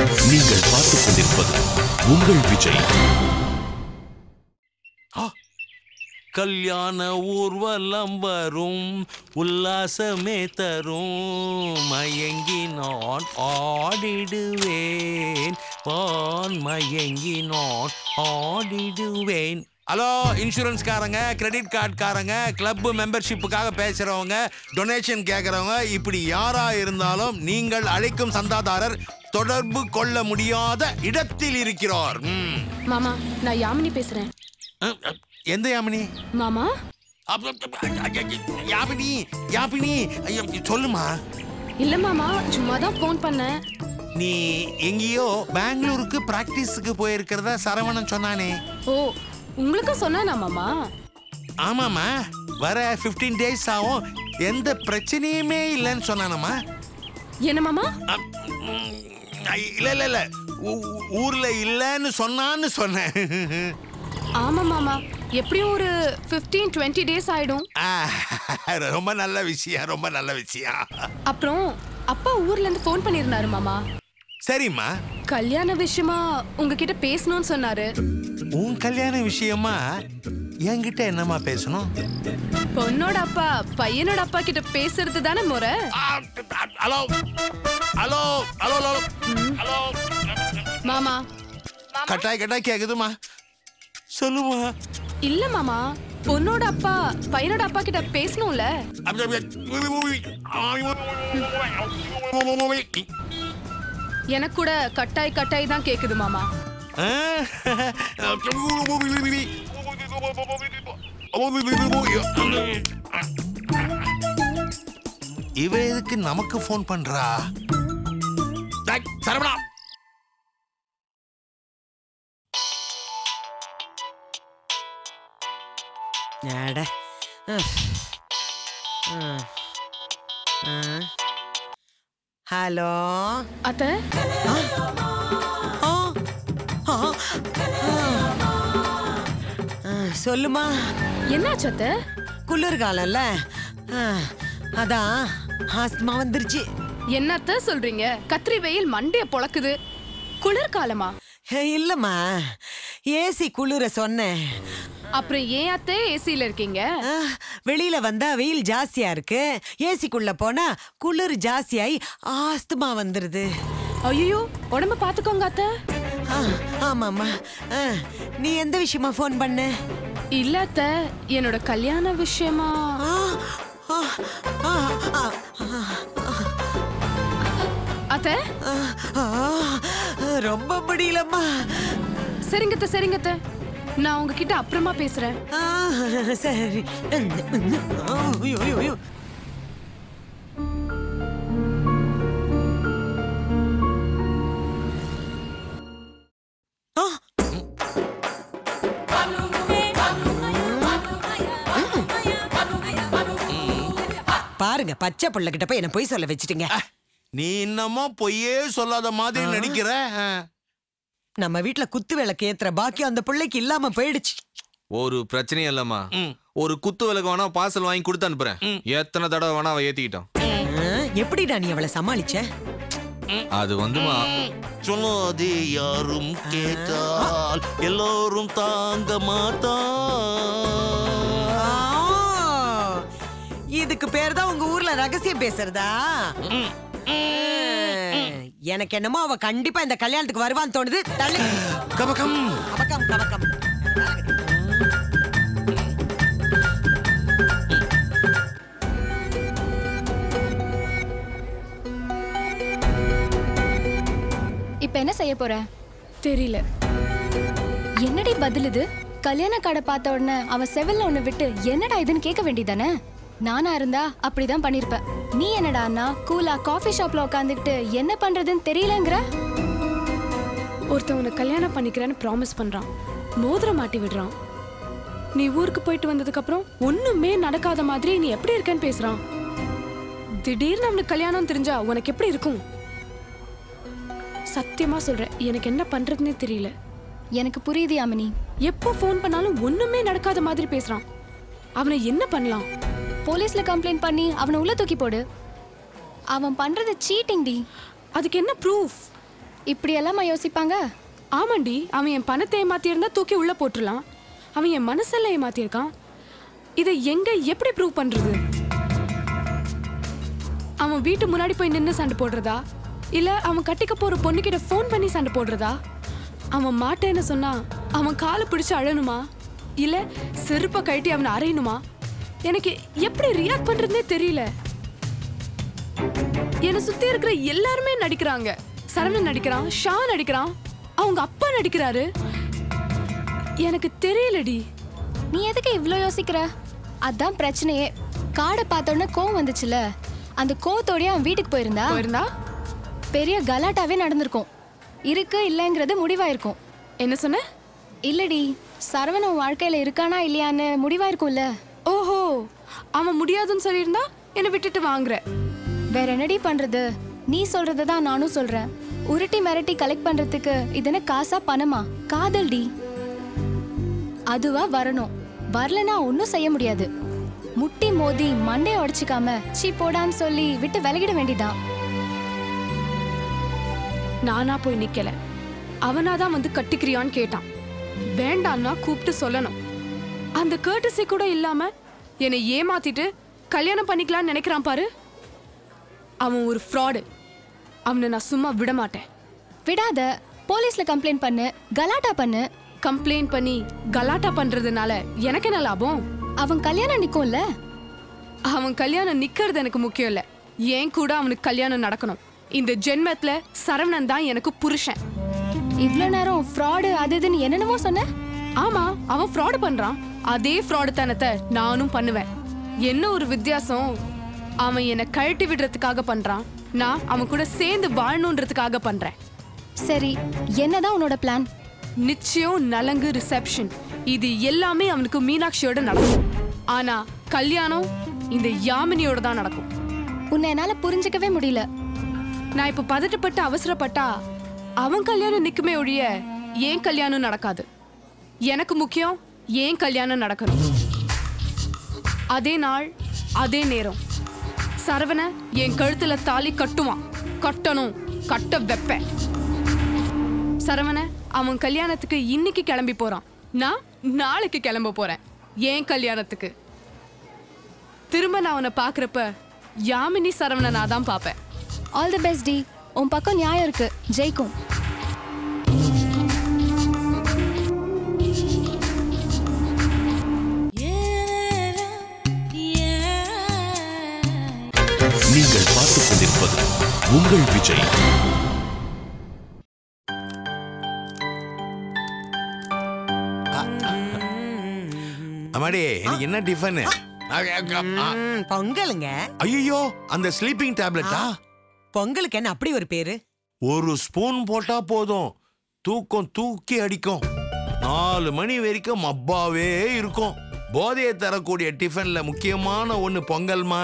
நீங்கள் பார்த்துக் கொண்டிருப்பது உங்கள் விஜய் கல்யாண ஊர்வலம் வரும் உல்லாசமே தரும் மயங்கி நான் ஆடிடுவேன் வான் மயங்கி நான் ஆடிடுவேன் ஹலோ இன்சூரன்ஸ்காரங்க கிரெடிட் கார்டுக்காரங்க கிளப் மெம்பர்ஷிப்புக்காக பேசுறவங்க டொனேஷன் கேட்குறவங்க இப்படி யாரா இருந்தாலும் நீங்கள் அழைக்கும் சந்தாதாரர் தொடர்பு கொள்ள முடியாத இடத்தில் இருக்கிறார் ம். மாமா நான் யாமினி பேசுறேன் அஹ், அஹ், எந்த யாமினி மாமா அப்ப, அப்ப, ஐய, ஐய, யாமினி யாமினி ஐய, சொல்லுமா இல்ல மாமா சும்மா தான் ஃபோன் பண்ணேன் நீ எங்கேயோ பெங்களூருக்கு பிராக்டிஸுக்கு போயிருக்கிறதா சரவணன் சொன்னானே ஓ உங்களுக்கும் சொன்னானா மாமா ஆமாம்மா வர 15 டேஸ் ஆகும் எந்த பிரச்சனையுமே இல்லைன்னு சொன்னானம்மா என்ன மாமா அப், ம், ஐ- இல்ல இல்ல இல்ல ஊ- ஊர்ல இல்லைன்னு சொன்னான்னு சொன்னேன் ஆமா மாமா எப்படியும் ஒரு 15 20 டேஸ் ஆயிடும் ஆ, ரொம்ப நல்ல விஷயம் ரொம்ப நல்ல விஷயம் அப்புறம் அப்பா ஊர்ல இருந்து ஃபோன் பண்ணிருந்தாரு மாமா சரிம்மா கல்யாண விஷயமா உங்ககிட்ட பேசணும்னு சொன்னாரு உன் கல்யாண விஷயமா என்கிட்ட என்னம்மா பேசணும் பொண்ணோட அப்பா பையனோட அப்பா கிட்ட பேசுறது தானே முறை ஆ, hello hello hello hello hello மாமா கட்டாய் கட்டாய் கேக்குதுமா சொல்லுமா இல்ல மாமா பொண்ணோட அப்பா பையனோட அப்பா கிட்ட பேசணும்ல எனக்கு கூட கட்டாய் கட்டாய் தான் கேக்குது மாமா இவ எதுக்கு நமக்கு ஃபோன் பண்றா டேய், சரவணா அட அஹ். அஹ். அஹ். ஹலோ அத்த ஆ. ஆ. ஆ. ஆ, சொல்லுமா என்னாச்சு அத்த குளிர்காலம்ல ஆ, அதான் ஆஸ்துமா வந்துருச்சு என்னத்த சொல்றீங்க கத்திரி வெயில் மண்டைய பொளக்குது குளிர்காலமா ஹே, இல்லம்மா ஏசி குளிர சொன்னேன் அப்புறம் ஏன் அத்தை ஏசில இருக்கீங்க ஆ, வெளியில வந்தா வெயில் ஜாஸ்தியா இருக்கு ஏசிக்குள்ள போனா குளிர் ஜாஸ்தியாயி ஆஸ்துமா வந்துருது ஐயோ உடம்ப பாத்துக்கோங்க அத்த ஆ, ஆமாம்மா ஆ, நீ எந்த விஷயமா ஃபோன் பண்ண இல்ல அத்த என்னோட கல்யாண விஷயமா ஆ, ஆ, ஆ, ஆ, அத்த ஆ, ஆ, ரொம்ப முடியலம்மா சரிங்க அத்தை, சரிங்க அத்தை. நான் உங்ககிட்ட அப்புறமா பேசுறேன் ஆ, சரி ஆ, ஐயோ, ஐயோ, ஐயோ. ஆ பாருங்க பச்சை புள்ள கிட்ட போய் என்ன பொய் சொல்ல வச்சிட்டீங்க நீ இன்னமும் பொய்யே சொல்லாத மாதிரி நடிக்கிற ஆ. நம்ம வீட்ல குத்து விளக்கு ஏத்துற பாக்கியம் அந்த பிள்ளைக்கு இல்லாம போயிடுச்சு ஒரு பிரச்சனையும் இல்லம்மா ம். ஒரு குத்து விளக்கு வேணா பார்சல் வாங்கி கொடுத்து அனுப்புறேன் எத்தனை தடவை வேணா அவ ஏத்திக்கிட்டான் ஆ, எப்படிடா நீ அவளை சமாளிச்ச அது வந்துமா சொல்லாதே யாரும் கேட்டால் எல்லோரும் தாங்க மாட்டா ஆ, இதுக்கு பேர் தான் உங்க ஊர்ல ரகசியம் பேசுறதா ஆ, எனக்கு என்னமோ அவ கண்டிப்பா இந்த கல்யாணத்துக்கு வருவான்னு தோணுது தள்ளு கபகம் கபக்கம் கபக்கம் இப்ப என்ன செய்ய போற தெரியல என்னடி பதில் இது கல்யாண கடை பார்த்த உடனே அவன் செவில்ல ஒண்ணு விட்டு என்னடா இதுன்னு கேட்க வேண்டியதானே நானா இருந்தா அப்படிதான் பண்ணிருப்பேன் நீ என்னடான்னா கூலா காஃபி ஷாப்ல உட்காந்துக்கிட்டு என்ன பண்றதுன்னு தெரியலங்கிற ஒருத்தன் உன்னை கல்யாணம் பண்ணிக்கிறேன்னு ப்ராமிஸ் பண்றான் மோதிரம் மாட்டி விடுறான் நீ ஊருக்கு போயிட்டு வந்ததுக்கு அப்புறம் ஒண்ணுமே நடக்காத மாதிரி நீ எப்படி இருக்கேன்னு பேசுறான் திடீர்னு அவனுக்கு கல்யாணம் தெரிஞ்சா உனக்கு எப்படி இருக்கும் சத்தியமா சொல்றேன் எனக்கு என்ன பண்றதுன்னே தெரியல எனக்கு புரியுது யாமினி எப்போ ஃபோன் பண்ணாலும் ஒண்ணுமே நடக்காத மாதிரி பேசுறான் அவனை என்ன பண்ணலாம் போலீஸ்ல கம்ப்ளைண்ட் பண்ணி அவனை உள்ள தூக்கி போடு அவன் பண்றது சீட்டிங் டி அதுக்கு என்ன ப்ரூஃப் இப்படி எல்லாமா யோசிப்பாங்க ஆமாண்டி அவன் என் பணத்தை ஏமாத்தியிருந்தா தூக்கி உள்ள போட்டுடலாம் அவன் என் மனசெல்லாம் ஏமாத்தியிருக்கான் இதை எங்க எப்படி ப்ரூவ் பண்றது அவன் வீட்டு முன்னாடி போய் நின்று சண்டை போடுறதா இல்ல அவன் கட்டிக்க போற பொண்ணுகிட்ட ஃபோன் பண்ணி சண்டை போடுறதா அவன் மாட்டேன்னு சொன்னா அவன் காலை பிடிச்சு அழணுமா இல்ல செருப்பை கழட்டி அவனை அரையணுமா எனக்கு எப்படி ரியாக்ட் பண்றதுனே தெரியல என்னை சுத்தி இருக்கிற எல்லாருமே நடிக்கிறாங்க சரவணன் நடிக்கிறான் ஷா நடிக்கிறான் அவங்க அப்பா நடிக்கிறாரு எனக்கு தெரியலடி நீ எதுக்கு இவ்ளோ யோசிக்கிற அதான் பிரச்சனையே காடை பார்த்த உடனே கோவம் வந்துச்சுல அந்த கோவத்தோடய அவன் வீட்டுக்கு போயிருந்தா போயிருந்தா பெரிய கலாட்டாவே நடந்திருக்கும் இருக்கு இல்லைங்கிறது முடிவாயிருக்கும் என்ன சொன்ன இல்லடி சரவணன் உன் வாழ்க்கையில இருக்கானா இல்லையான்னு முடிவாயிருக்கும்ல ஓஹோ அவன் முடியாதுன்னு சொல்லியிருந்தா என்னை விட்டுட்டு வாங்குற வேற என்னடி பண்றது நீ சொல்றதை தான் நானும் சொல்றேன் உருட்டி மிரட்டி கலெக்ட் பண்றதுக்கு இது என்ன காசா பணமா காதல்டி அதுவா வரணும் வரலனா ஒன்றும் செய்ய முடியாது முட்டி மோதி மண்டைய உடைச்சிக்காம சீ போடான்னு சொல்லி விட்டு விலகிட வேண்டியதான் நானா போய் நிக்கல அவனாதான் வந்து கட்டிக்கிறியான்னு கேட்டான் வேண்டான்னா கூப்பிட்டு சொல்லணும் அந்த கேர்டசி கூட இல்லாம என்னை ஏமாத்திட்டு கல்யாணம் பண்ணிக்கலாம்னு நினைக்கிறான் பாரு அவன் ஒரு ஃப்ராடு அவனை நான் சும்மா விட மாட்டேன் விடாத போலீஸ்ல கம்ப்ளைண்ட் பண்ணு கலாட்டா பண்ணு கம்ப்ளைண்ட் பண்ணி கலாட்டா பண்றதுனால எனக்கு என்ன லாபம் அவன் கல்யாணம் நிக்கும்ல அவன் கல்யாணம் நிக்கிறது எனக்கு முக்கியம் இல்ல ஏன் கூட அவனுக்கு கல்யாணம் நடக்கணும் இந்த ஜென்மத்துல சரவணன் தான் எனக்கு புருஷன் இவ்ளோ நேரம் ஃப்ராடு அது இதுன்னு என்னென்னமோ சொன்ன ஆமா அவன் ஃப்ராடு பண்றான் அதே ஃப்ராடு தனத்தை நானும் பண்ணுவேன் என்ன ஒரு வித்தியாசம் அவன் என்னை கழட்டி விடுறதுக்காக பண்றான் நான் அவன் கூட சேர்ந்து வாழணுன்றதுக்காக பண்றேன் சரி என்னதான் உன்னோட பிளான் நிச்சயம் நலங்கு ரிசப்ஷன் இது எல்லாமே அவனுக்கு மீனாட்சியோட நடக்கும் ஆனா கல்யாணம் இந்த யாமினியோட தான் நடக்கும் உன்னை என்னால புரிஞ்சுக்கவே முடியல நான் இப்ப பதட்டப்பட்டு அவசரப்பட்டா அவன் கல்யாணம் நிக்குமே ஒழிய ஏன் கல்யாணம் நடக்காது எனக்கு முக்கியம் ஏன் கல்யாணம் நடக்கணும் அதே நாள் அதே நேரம் சரவண என் கழுத்துல தாலி கட்டுவான் கட்டணும் கட்ட வைப்பேன் சரவண அவன் கல்யாணத்துக்கு இன்னைக்கு கிளம்பி போறான் நான் நாளைக்கு கிளம்ப போறேன் ஏன் கல்யாணத்துக்கு திரும்ப நான் அவனை பாக்குறப்ப யாமினி சரவணனா தான் பார்ப்பேன் ஆல் தி பெஸ்ட் டி உன் பக்கம் நியாயம் இருக்கு ஜெயிக்கும் நீங்கள் பார்த்துக் கொண்டிருப்பது உங்கள் விஜய் அம்மாடி இன்னைக்கு என்ன டிஃபன் ம், பொங்கலுங்க ஐயோ அந்த ஸ்லீப்பிங் டேப்லெட்டா பொங்கலுக்கு என்ன அப்படி ஒரு பேரு ஒரு ஸ்பூன் போட்டா போதும் தூக்கம் தூக்கி அடிக்கும் நாலு மணி வரைக்கும் மப்பாவே இருக்கும் போதையை தரக்கூடிய டிஃபன்ல முக்கியமான ஒண்ணு பொங்கல்மா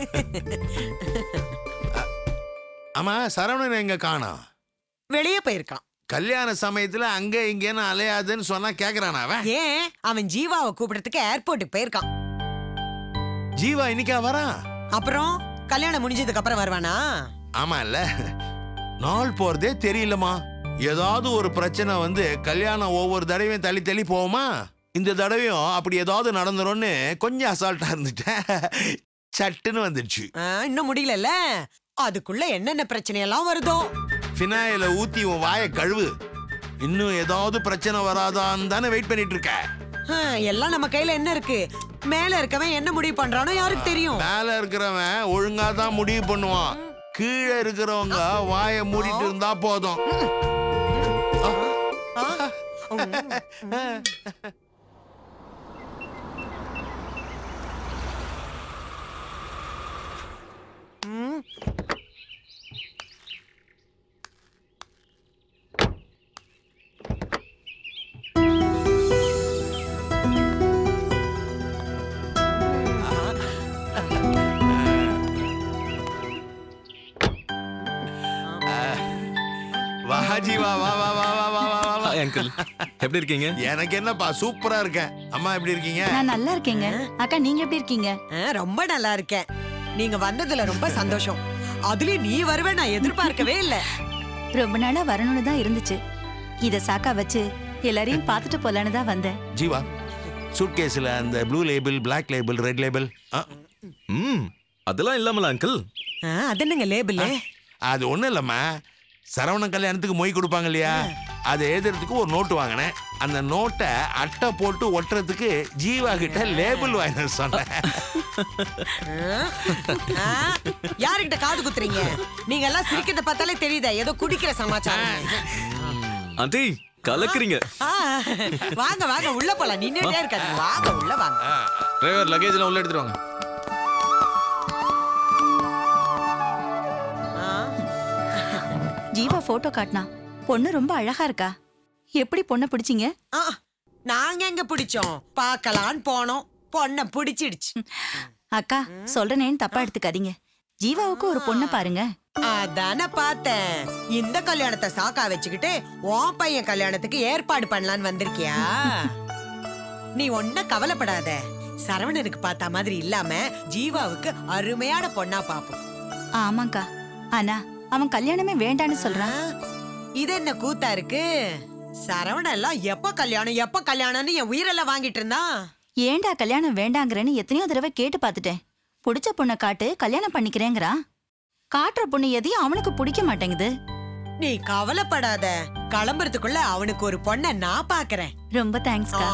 அ- ஆமா சரவணன் எங்க காணோம் வெளியே போயிருக்கான் கல்யாண சமயத்துல அங்க இங்கன்னு அலையாதுன்னு சொன்னா கேக்குறானா அவன் ஏன் அவன் ஜீவாவை கூப்பிடுறதுக்கு ஏர்போர்ட்டுக்கு போயிருக்கான் ஜீவா இன்னைக்கா வரான் அப்புறம் கல்யாணம் முடிஞ்சதுக்கு அப்புறம் வருவானா ஆமா இல்ல நாள் போறதே தெரியலமா ஏதாவது ஒரு பிரச்சனை வந்து கல்யாணம் ஒவ்வொரு தடவையும் தள்ளி தள்ளி போகுமா இந்த தடவையும் அப்படி ஏதாவது நடந்துரும்னு கொஞ்சம் அசால்ட்டா இருந்துட்டேன் சட்டுன்னு வந்துடுச்சு ஆ, இன்னும் முடியலல்ல அதுக்குள்ள என்னென்ன பிரச்சனையெல்லாம் வருதோ ஃபினாயில ஊத்தி உன் வாயை கழுவு இன்னும் ஏதாவது பிரச்சனை வராதான்னு தானே வெயிட் பண்ணிட்டு இருக்க ஆ, எல்லாம் நம்ம கையில என்ன இருக்கு மேல இருக்கவன் என்ன முடிவு பண்றானோ யாருக்கு தெரியும் மேல இருக்கிறவன் ஒழுங்கா தான் முடிவு பண்ணுவான் கீழே இருக்கிறவங்க வாயை மூடிட்டு இருந்தா போதும் வா ஜீவா வா வா வா வா வா வா வா, வா ஹாய் அங்கிள் எப்படி இருக்கீங்க எனக்கு என்னப்பா சூப்பரா இருக்கேன் அம்மா எப்படி இருக்கீங்க நான் நல்லா இருக்கேங்க அக்கா நீங்க எப்படி இருக்கீங்க ஆ, ரொம்ப நல்லா இருக்கேன் நீங்க வந்ததுல ரொம்ப சந்தோஷம் அதுலயும் நீ வருவே நான் எதிர்பார்க்கவே இல்ல ரொம்ப நாளா வரணும்னு தான் இருந்துச்சு இத சாக்கா வச்சு எல்லாரையும் பார்த்துட்டு போலான்னு தான் வந்தேன் ஜீவா சூட்கேஸில் அந்த blue label Black label red label ம் அதெல்லாம் இல்லாமல அங்கிள் ஆ, அது என்னங்க லேபிள் அது ஒன்றும் இல்லைம்மா சரவணன் கல்யாணத்துக்கு மொய் கொடுப்பாங்க இல்லையா அதை எழுதுறதுக்கு ஒரு நோட்டு வாங்கினேன் அந்த நோட்டை அட்டை போட்டு ஒட்டுறதுக்கு ஜீவா கிட்ட லேபிள் வாங்கின சொன்னேன் யாருக்கிட்ட காது குத்துறீங்க நீங்க எல்லாம் சிரிக்கிறத பார்த்தாலே தெரியுதா ஏதோ குடிக்கிற சமாச்சாரம் ஆண்டி கலக்குறீங்க ஆ, வாங்க வாங்க உள்ள போலாம் நின்னுட்டே இருக்காது வாங்க உள்ள வாங்க டிரைவர் லக்கேஜ்லாம் உள்ள எடுத்துட்டு வாங்க ஆ, ஜீவா போட்டோ காட்டினா பொண்ணு ரொம்ப அழகா இருக்கா எப்படி பொண்ணை பிடிச்சீங்க ஆ, நாங்க எங்க பிடிச்சோம் பார்க்கலான்னு போனோம் பொண்ணை பிடிச்சிடுச்சு அக்கா சொல்றேனேன்னு தப்பா எடுத்துக்காதீங்க ஜீவாவுக்கு ஒரு பொண்ணை பாருங்க அதானே பார்த்தேன் இந்த கல்யாணத்தை சாக்கா வச்சுக்கிட்டு உன் பையன் கல்யாணத்துக்கு ஏற்பாடு பண்ணலான்னு வந்திருக்கியா நீ ஒன்னும் கவலைப்படாத சரவணனுக்கு பார்த்த மாதிரி இல்லாம ஜீவாவுக்கு அருமையான பொண்ணா பாப்போம் ஆமாக்கா ஆனா அவன் கல்யாணமே வேண்டான்னு சொல்றான் இது என்ன கூத்தா இருக்கு சரவணன் எல்லாம் எப்ப கல்யாணம் எப்ப கல்யாணம்னு என் உயிரெல்லாம் வாங்கிட்டு இருந்தான் ஏன்டா கல்யாணம் வேண்டாங்கிறேன்னு எத்தனையோ தடவை கேட்டு பார்த்துட்டேன் பிடிச்ச பொண்ணை காட்டு கல்யாணம் பண்ணிக்கிறேங்கிறான் காட்டுற பொண்ணு எதையும் அவனுக்கு பிடிக்க மாட்டேங்குது நீ கவலைப்படாத கிளம்புறதுக்குள்ள அவனுக்கு ஒரு பொண்ணை நான் பாக்குறேன் ரொம்ப தேங்க்ஸ்க்கா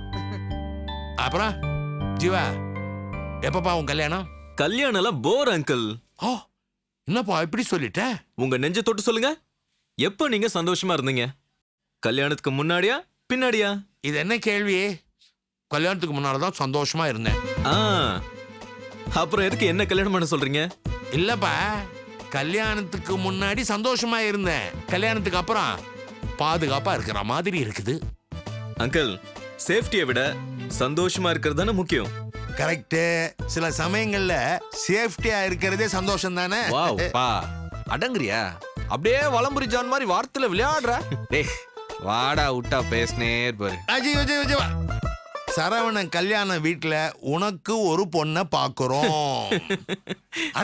அப்புறம் ஜீவா எப்பப்பா உன் கல்யாணம் கல்யாணம் எல்லாம் போர் அங்கிள் ஓ என்னப்பா இப்படி சொல்லிட்ட உங்க நெஞ்ச தொட்டு சொல்லுங்க எப்போ நீங்க சந்தோஷமா இருந்தீங்க கல்யாணத்துக்கு முன்னாடியா பின்னாடியா இது என்ன கேள்வி கல்யாணத்துக்கு முன்னால தான் சந்தோஷமா இருந்தேன் ஆ அப்புறம் எதுக்கு என்ன கல்யாணம் பண்ண சொல்றீங்க இல்லப்பா கல்யாணத்துக்கு முன்னாடி சந்தோஷமா இருந்தேன் கல்யாணத்துக்கு அப்புறம் பாதுகாப்பா இருக்கிற மாதிரி இருக்குது அங்கிள் சேஃப்டியை விட சந்தோஷமா இருக்கிறது தானே முக்கியம் கரெக்ட் சில சமயங்கள்ல சேஃப்டியா இருக்கிறதே சந்தோஷம் தானே வாவ் பா அடங்குறியா அப்படியே வலம்புரி ஜான் மாதிரி வார்த்தையில விளையாடுற டேய் வாடா விட்டா பேசினே இருப்பாரு அஜய் விஜய் விஜய் வா. சரவணன் கல்யாண வீட்ல உனக்கு ஒரு பொண்ணை பாக்குறோம் அட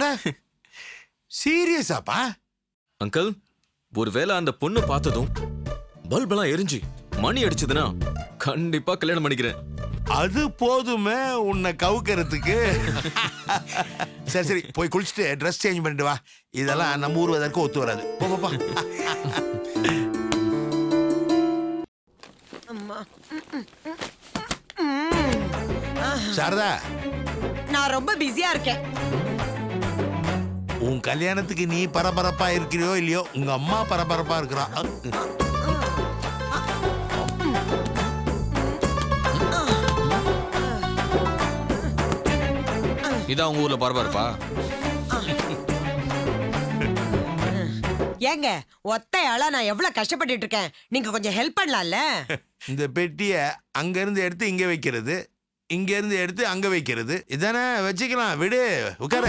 சீரியஸாப்பா அங்கிள் ஒருவேளை அந்த பொண்ணு பார்த்ததும் பல்பெல்லாம் எரிஞ்சு மணி அடிச்சதுன்னா கண்டிப்பா கல்யாணம் பண்ணிக்கிறேன் அது போதுமே உன்னை கவுக்கிறதுக்கு சரி சரி போய் குளிச்சுட்டு ட்ரெஸ் சேஞ்ச் பண்ணிட்டு வா இதெல்லாம் நம்ம ஊர் வெதற்கு ஒத்து வராது போ போ, போ அம்மா சாரதா நான் ரொம்ப பிஸியா இருக்கேன் உன் கல்யாணத்துக்கு நீ பரபரப்பா இருக்கிறியோ இல்லையோ உங்க அம்மா பரபரப்பா இருக்கிறா இதான் உங்க ஊர்ல பரபரப்பா ஏங்க ஒத்தையாளா நான் எவ்வளவு கஷ்டப்பட்டுட்டு இருக்கேன் நீங்க கொஞ்சம் ஹெல்ப் பண்ணலாம்ல இந்த பெட்டியை அங்க இருந்து எடுத்து இங்க வைக்கிறது இங்க இருந்து எடுத்து அங்க வைக்கிறது இதானே வச்சுக்கலாம் விடு உட்காரு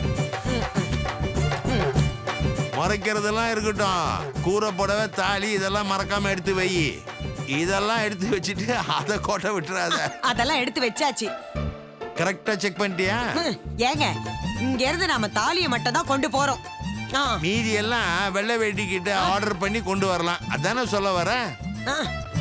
மறைக்கிறதெல்லாம் இருக்கட்டும் கூரை புடவை தாலி இதெல்லாம் மறக்காம எடுத்து வை இதெல்லாம் எடுத்து வச்சுட்டு அதை கோட்டை விட்டுறாத அதெல்லாம் எடுத்து வச்சாச்சு கரெக்டா செக் பண்ணிட்டியா ஹம், ஏங்க இங்க இருந்து நாம தாலியை மட்டும் தான் கொண்டு போறோம் ஆ, மீதி எல்லாம் வெள்ளை வேட்டி கிட்ட ஆர்டர் பண்ணி கொண்டு வரலாம் அதானே சொல்ல வர ஆ.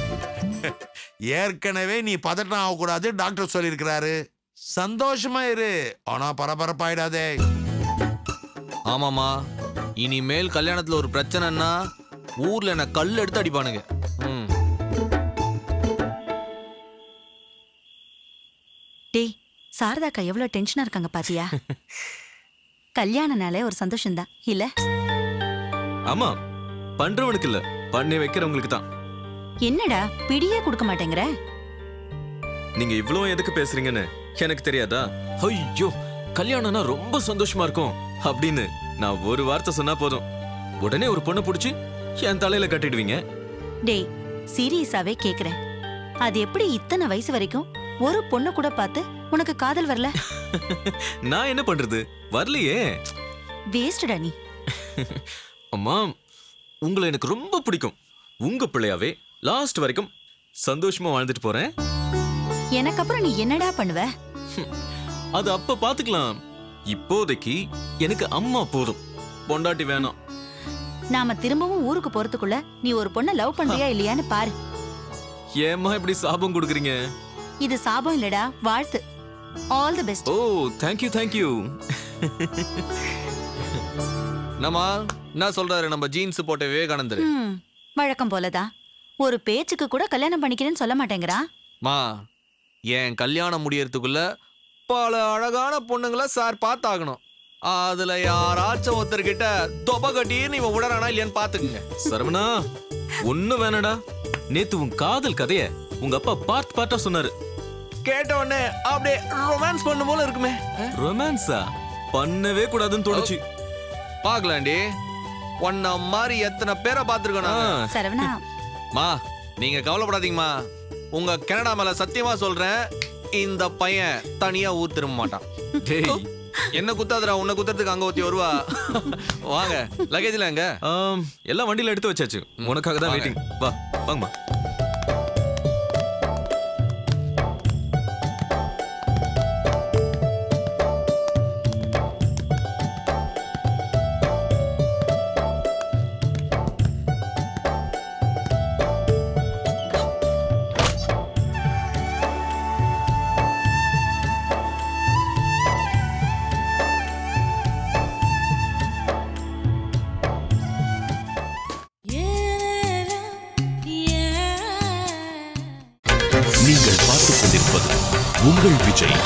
ஏற்கனவே நீ பதட்டம் ஆகக்கூடாது டாக்டர் சொல்லியிருக்கிறாரு சந்தோஷமா இரு ஆனா பரபரப்பாயிடாதே ஆமாமா இனிமேல் கல்யாணத்துல ஒரு பிரச்சனைன்னா ஊர்ல என்ன கல் எடுத்து அடிப்பானுங்க ம் டேய் சாரதாக்கா எவ்வளவு டென்ஷனா இருக்காங்க பாத்தியா கல்யாணனாலே ஒரு சந்தோஷம்தான் இல்ல ஆமா பண்றவனுக்கு இல்ல பண்ணி வைக்கிறவங்களுக்கு தான் என்னடா பிடியே கொடுக்க மாட்டேங்கிற நீங்க இவ்வளவு எதுக்கு பேசுறீங்கன்னு எனக்கு தெரியாதா ஐயோ கல்யாணம்னா ரொம்ப சந்தோஷமா இருக்கும் அப்படின்னு நான் ஒரு வார்த்தை சொன்னா போதும் உடனே ஒரு பொண்ணை பிடிச்சி என் தலையில கட்டிடுவீங்க டேய் சீரியஸாவே கேக்குறேன் அது எப்படி இத்தனை வயசு வரைக்கும் ஒரு பொண்ணு கூட பார்த்து உனக்கு காதல் வரல நான் என்ன பண்றது வரலையே வேஸ்டடா நீ அம்மா உங்களை எனக்கு ரொம்ப பிடிக்கும் உங்க பிள்ளையாவே லாஸ்ட் வரைக்கும் சந்தோஷமா வாழ்ந்துட்டு போறேன் எனக்கு அப்புறம் நீ என்னடா பண்ணுவ அது அப்ப பாத்துக்கலாம் இப்போதைக்கு எனக்கு அம்மா போதும் பொண்டாட்டி வேணாம் நாம திரும்பவும் ஊருக்கு போறதுக்குள்ள நீ ஒரு பொண்ணை லவ் பண்றியா இல்லையான்னு பாரு ஏம்மா இப்படி சாபம் கொடுக்குறீங்க இது சாபம் இல்லடா வாழ்த்து all the best oh thank you thank you என்னம்மா என்ன சொல்றாரு நம்ம ஜீன்ஸ் போட்ட விவேகானந்தர் ம், வழக்கம் போலதான் ஒரு பேச்சுக்கு கூட கல்யாணம் பண்ணிக்கிறேன்னு சொல்ல மாட்டேங்கிறா மா என் கல்யாணம் முடியறதுக்குள்ள பல அழகான பொண்ணுங்களை சார் பார்த்தாகணும் அதுல யாராச்சும் ஒருத்தர்கிட்ட தொப கட்டின்னு இவன் விடறானா இல்லையான்னு பாத்துக்குங்க சரவணா ஒண்ணு வேணடா நேத்து உன் காதல் கதைய உங்க அப்பா பார்ட் பார்ட்டா சொன்னாரு கேட்ட உடனே அப்படியே ரொமான்ஸ் பண்ண போல இருக்குமே ரொமான்ஸா பண்ணவே கூடாதுன்னு தோணுச்சு பாக்கலாண்டி உன்ன மாதிரி எத்தனை பேரை பார்த்திருக்கோம் ஆ, நாங்க சரவணா மா நீங்க கவலைப்படாதீங்கம்மா உங்க கனடா மேல சத்தியமா சொல்றேன் இந்த பையன் தனியா ஊர் திரும்ப மாட்டான் டேய், என்ன குத்தாதுடா உன்னை குத்துறதுக்கு அங்க ஒருத்தி வருவா வாங்க லக்கேஜ்ல எங்க ஆம், எல்லாம் வண்டியில எடுத்து வச்சாச்சு உனக்காக தான் வாங்க. வெயிட்டிங் வா வாங்கம்மா நீங்கள் பார்த்துக் கொண்டிருப்பது உங்கள் விஜய்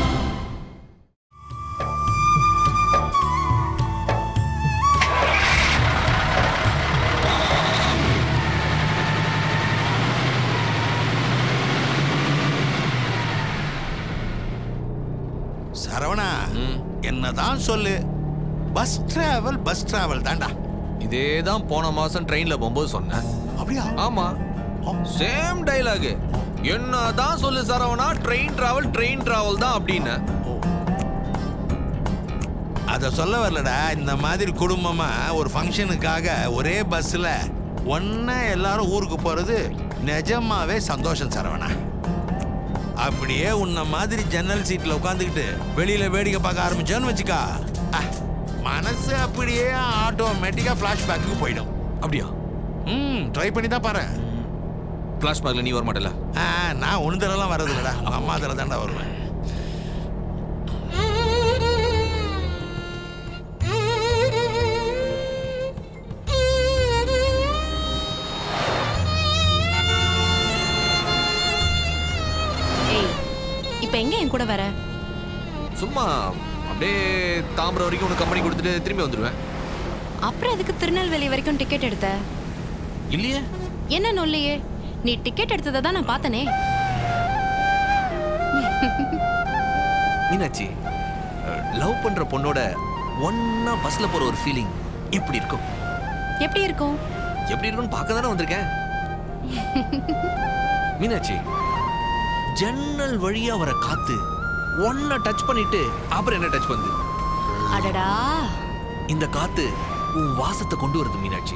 சரவணா என்னதான் சொல்லு பஸ் டிராவல் பஸ் டிராவல் தான்டா இதே தான் போன மாசம் ட்ரெயின்ல போகும்போது சொன்னேன் அப்படியா ஆமா சேம் டைலாக் என்னதான் சொல்லு சரவணா ட்ரெயின் டிராவல் ட்ரெயின் டிராவல் தான் அப்படின்னு அத சொல்ல வரலடா இந்த மாதிரி குடும்பமா ஒரு ஃபங்க்ஷனுக்காக ஒரே பஸ்ல ஒன்னா எல்லாரும் ஊருக்கு போறது நிஜமாவே சந்தோஷம் சரவணா அப்படியே உன்ன மாதிரி ஜன்னல் சீட்ல உட்காந்துக்கிட்டு வெளியில வேடிக்கை பார்க்க ஆரம்பிச்சோன்னு வச்சுக்கா அஹ், மனசு அப்படியே ஆட்டோமேட்டிக்கா ஃபிளாஷ்பேக்கு போயிடும் அப்படியா ம் ட்ரை பண்ணி தான் பாரு பிளாஷ்பேக்ல நீ வர மாட்டல ஆ, நான் ஒன்று தடலாம் வர்றது இல்லடா உங்க அம்மா தடவை தான்டா வருவேன் ஏய் இப்போ எங்க என் கூட வர சும்மா அப்படியே தாம்பரம் வரைக்கும் உனக்கு கம்பெனி கொடுத்துட்டு திரும்பி வந்துடுவேன் அப்புறம் எதுக்கு திருநெல்வேலி வரைக்கும் டிக்கெட் எடுத்த இல்லையே என்ன நொல்லையே நீ டிக்கெட் எடுத்ததை தான் நான் பார்த்தனே மீனாட்சி லவ் பண்ற பொண்ணோட ஒன்னா பஸ்ல போற ஒரு ஃபீலிங் எப்படி இருக்கும் எப்படி இருக்கும் எப்படி இருக்கும்னு பார்க்க தானே வந்திருக்கேன் மீனாட்சி ஜன்னல் வழியா வர காத்து ஒன்ன டச் பண்ணிட்டு அப்புறம் என்ன டச் பண்ணுது அடடா இந்த காத்து உன் வாசத்தை கொண்டு வருது மீனாட்சி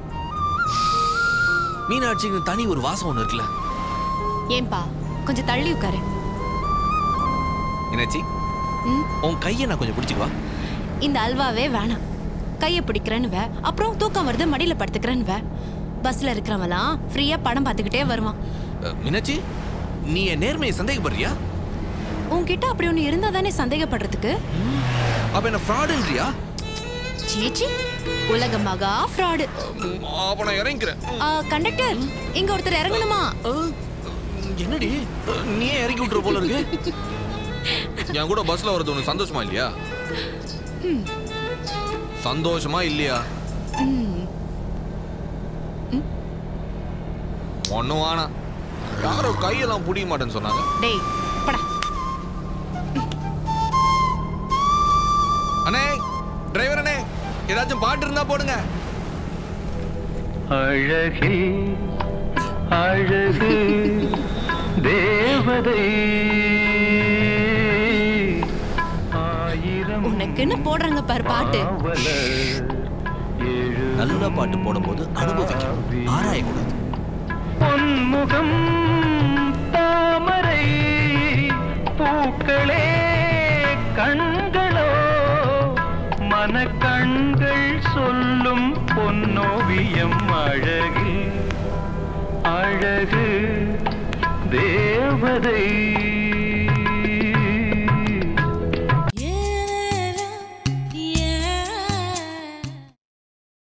மீனாட்சிக்கு தனி ஒரு வாசம் ஒண்ணு இருக்குல்ல ஏன்பா கொஞ்சம் தள்ளி உட்காரு மீனாட்சி ம் உன் கையை நான் கொஞ்சம் பிடிச்சிக்குவா இந்த அல்வாவே வேணாம் கையை பிடிக்கிறேன்னு வே அப்புறம் தூக்கம் வருது மடியில படுத்துக்கிறேன்னு வே பஸ்ல இருக்கிறவன்லாம் ஃப்ரீயா படம் பார்த்துக்கிட்டே வருவான் அஹ், மீனாட்சி நீ என் நேர்மையை சந்தேகப்படுறியா உன்கிட்ட அப்படி ஒண்ணு இருந்தா தானே சந்தேகப்படுறதுக்கு அப்ப என்ன ஃப்ராடுன்றியா சீச்சி உலக மகா ஃப்ராடு அப்ப நான் இறங்கிக்கிறேன் கண்டக்டர் இங்க ஒருத்தர் இறங்கணுமா அஹ், என்னடி அஹ், நீயே இறக்கி விட்டுற போல இருக்கு என் கூட பஸ்ல வர்றது உனக்கு சந்தோஷமா இல்லையா சந்தோஷமா இல்லையா ம், ஒண்ணும் வேணாம் யாரோ கையெல்லாம் புடிக்க மாட்டேன்னு சொன்னாங்க டேய் படா அண்ணே டிரைவர் அண்ணே ஏதாச்சும் பாட்டு இருந்தா போடுங்க அழகே அழகு தேவதை ஆயிரம் உனக்குன்னு போடுறாங்க பாரு பாட்டு காவலர் எழு நல்ல பாட்டு போடும்போது அனுபவிக்கணும் ஆராயக்கூடாது பொன்முகம் தாமரை பூக்களே கண்களோ மனக்கண்கள் சொல்லும் பொன்னோ அழகு தேவதை